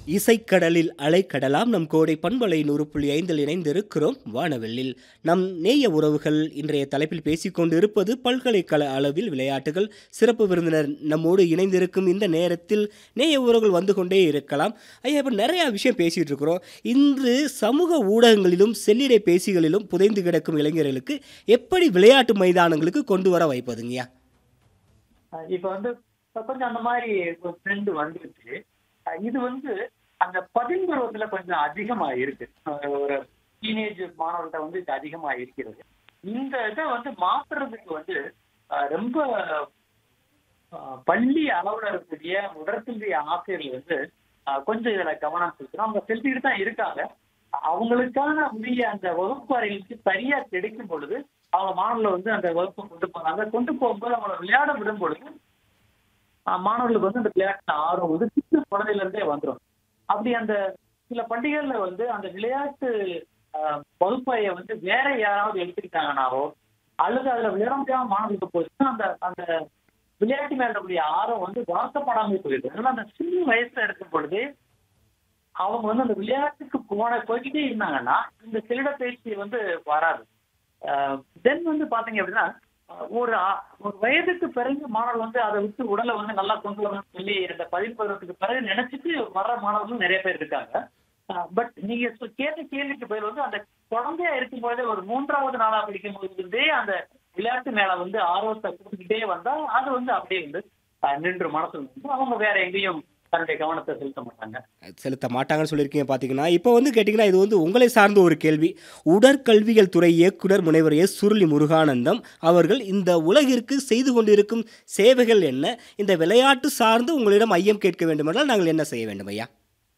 இசைக்கடலில் அலைக்கடலாம் நம் கோடை பண்பலை நூறு புள்ளி ஐந்தில் இணைந்திருக்கிறோம் வானவெல்லில் நம் நேய உறவுகள் இன்றைய தலைப்பில் பேசிக்கொண்டு இருப்பது பல்கலைக்கழக அளவில் விளையாட்டுகள் சிறப்பு விருந்தினர் நம்மோடு இணைந்திருக்கும் இந்த நேரத்தில் நேய உறவுகள் வந்து கொண்டே இருக்கலாம் ஐயா இப்போ நிறையா விஷயம் பேசிகிட்டு இருக்கிறோம் இன்று சமூக ஊடகங்களிலும் செல்லிடை பேசிகளிலும் புதைந்து கிடக்கும் இளைஞர்களுக்கு எப்படி விளையாட்டு மைதானங்களுக்கு கொண்டு வர வைப்பதுங்கய்யா அஹ் இப்ப வந்து இப்ப கொஞ்சம் அந்த மாதிரி ஒரு ட்ரெண்ட் வந்துருச்சு அஹ் இது வந்து அந்த பதின்பருவத்துல கொஞ்சம் அதிகமா இருக்கு அஹ் ஒரு டீனேஜ் மாணவர்கள்ட்ட வந்து இது அதிகமா இருக்கிறது இந்த இதை வந்து மாத்துறதுக்கு வந்து அஹ் ரொம்ப அஹ் பள்ளி அளவுல இருக்கக்கூடிய உடற்கல்வி ஆசிரியர்கள் வந்து அஹ் கொஞ்சம் இதுல கவனம் செலுத்தணும் அவங்க செலுத்திட்டு தான் இருக்காங்க அவங்களுக்கான உரிய அந்த வகுப்பு அறைகளுக்கு சரியா கிடைக்கும் பொழுது அவங்க மாணவர்கள் வந்து அந்த வகுப்பை கொண்டு போறாங்க கொண்டு போகும்போது அவங்களை விளையாட விடும் பொழுது ஆஹ் மாணவர்களுக்கு வந்து அந்த விளையாட்டு ஆர்வம் வந்து சின்ன குழந்தையில இருந்தே வந்துடும் அப்படி அந்த சில பண்டிகைகள்ல வந்து அந்த விளையாட்டு ஆஹ் வகுப்பறையை வந்து வேற யாராவது எடுத்துக்கிட்டாங்கனாவோ அல்லது அதுல விளையாட முடியாம மாணவர்களுக்கு போச்சுன்னா அந்த அந்த விளையாட்டு மேல இருக்கக்கூடிய ஆர்வம் வந்து வளர்க்கப்படாமல் போயிடுது அதனால அந்த சின்ன வயசுல இருக்கும் பொழுது அவங்க வந்து அந்த விளையாட்டுக்கு போன போய்கிட்டே இருந்தாங்கன்னா இந்த செல்லிட பயிற்சி வந்து வராது தென் வந்து பாத்தீங்க அப்படின்னா அஹ் ஒரு ஆ- ஒரு வயதுக்கு பிறகு மாணவர் வந்து அதை விட்டு உடலை வந்து நல்லா கொண்டு வரணும்னு சொல்லி இந்த பதின்பருவத்துக்கு பிறகு நினைச்சிட்டு வர்ற மாணவர்களும் நிறைய பேர் இருக்காங்க பட் நீங்க சொ- கேட்ட கேள்விக்கு பதில் வந்து அந்த குழந்தையா இருக்கும் பொழுதே ஒரு மூன்றாவது நாளா படிக்கும் பொழுதே அந்த விளையாட்டு மேல வந்து ஆர்வத்தை கொடுத்துக்கிட்டே வந்தா அது வந்து அப்படியே வந்து அஹ், நின்று மனசுல நின்று அவங்க வேற எங்கேயும் தன்னுடைய கவனத்தை செலுத்த மாட்டாங்க செலுத்த மாட்டாங்கன்னு சொல்லியிருக்கீங்க பார்த்தீங்கன்னா இப்போ வந்து கேட்டிங்கன்னா இது வந்து உங்களை சார்ந்த ஒரு கேள்வி உடற்கல்வியல் துறை இயக்குனர் முனைவர் எஸ் சுருளி முருகானந்தம் அவர்கள் இந்த உலகிற்கு செய்து கொண்டிருக்கும் சேவைகள் என்ன இந்த விளையாட்டு சார்ந்து உங்களிடம் ஐயம் கேட்க வேண்டுமென்றால் நாங்கள் என்ன செய்ய வேண்டும் ஐயா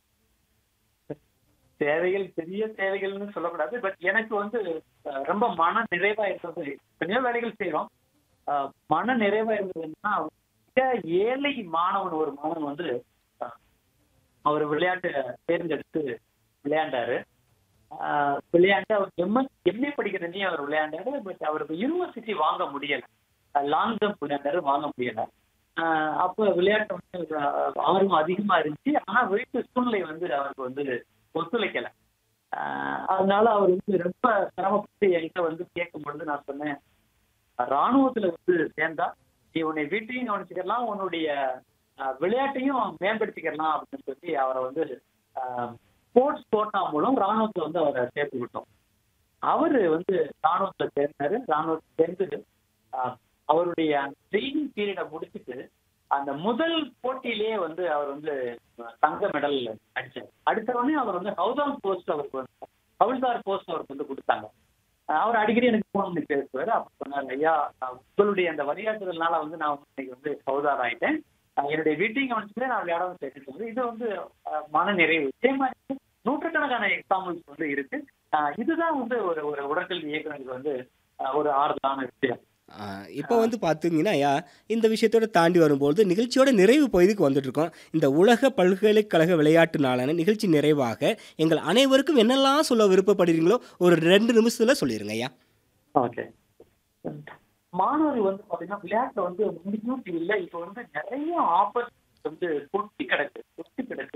தேவைகள் பெரிய தேவைகள்னு சொல்லக்கூடாது பட் எனக்கு வந்து அஹ், ரொம்ப மன நிறைவா இருக்கிறது எத்தனையோ வேலைகள் செய்யறோம் அஹ், மன நிறைவா இருந்ததுன்னா மிக ஏழை மாணவன் ஒரு மாணவன் வந்து அஹ், அவர் விளையாட்டு தேர்ந்தெடுத்து விளையாண்டாரு அஹ், விளையாண்டு அவர் எம்எஸ் எம்ஏ படிக்கிறதையும் அவர் விளையாண்டாரு பட் அவருக்கு யூனிவர்சிட்டி வாங்க முடியல லாங் ஜம்ப் விளையாண்டாரு வாங்க முடியல அஹ், அப்போ விளையாட்டு வந்து அஹ், ஆர்வம் அதிகமா இருந்துச்சு ஆனா வீட்டு சூழ்நிலை வந்து அவருக்கு வந்து ஒத்துழைக்கல ஆஹ் அதனால அவர் வந்து ரொம்ப சிரமப்பட்டு என்கிட்ட வந்து கேட்கும் பொழுது நான் சொன்னேன் ராணுவத்துல வந்து சேர்ந்தா நீ உன்னை வீட்டையும் கவனிச்சுக்கலாம் உன்னுடைய ஆஹ், விளையாட்டையும் மேம்படுத்திக்கலாம் அப்படின்னு சொல்லி அவரை வந்து ஸ்போர்ட்ஸ் கோட்டா மூலம் ராணுவத்துல வந்து அவரை சேர்த்து விட்டோம் அவரு வந்து ராணுவத்துல சேர்ந்தாரு ராணுவத்துல சேர்ந்து ஆஹ், அவருடைய ட்ரைனிங் பீரியடை முடிச்சுட்டு அந்த முதல் போட்டியிலேயே வந்து அவர் வந்து தங்க மெடல் அடிச்சார் அடுத்த உடனே அவர் வந்து ஹவுதால் போஸ்ட் அவருக்கு வந்து ஹவுல்தார் போஸ்ட் அவருக்கு வந்து கொடுத்தாங்க அஹ் அவர் அடிக்கடி எனக்கு போன் பண்ணி பேசுவார் அப்ப சொன்னார் ஐயா நான் உங்களுடைய அந்த வழிகாட்டுதல்னால வந்து நான் வந்து இன்னைக்கு வந்து ஹவுதார் ஆயிட்டேன் அஹ் என்னுடைய வீட்டையும் கவனிச்சுட்டு நான் விளையாடவும் சேர்த்துட்டு இது வந்து அஹ், மன நிறைவு இதே மாதிரி நூற்றுக்கணக்கான எக்ஸாம்பிள்ஸ் வந்து இருக்கு அஹ் இதுதான் வந்து ஒரு ஒரு உடற்கல்வி இயக்குநருக்கு வந்து அஹ், ஒரு ஆறுதலான விஷயம் இப்போ வந்து பார்த்தீங்கன்னா ஐயா இந்த விஷயத்தோட தாண்டி வரும்போது நிகழ்ச்சியோட நிறைவு பகுதிக்கு வந்துட்டு இருக்கோம் இந்த உலக பல்கலைக்கழக விளையாட்டு நாளான நிகழ்ச்சி நிறைவாக எங்கள் அனைவருக்கும் என்னெல்லாம் சொல்ல விருப்பப்படுறீங்களோ ஒரு ரெண்டு நிமிஷத்தில் சொல்லிடுங்க ஐயா ஓகே மாணவர்கள் வந்து பாத்தீங்கன்னா விளையாட்டுல வந்து முடியும் இல்லை இப்ப வந்து நிறைய ஆப்பர்ச்சுனிட்டி வந்து கொட்டி கிடக்கு கொட்டி கிடக்கு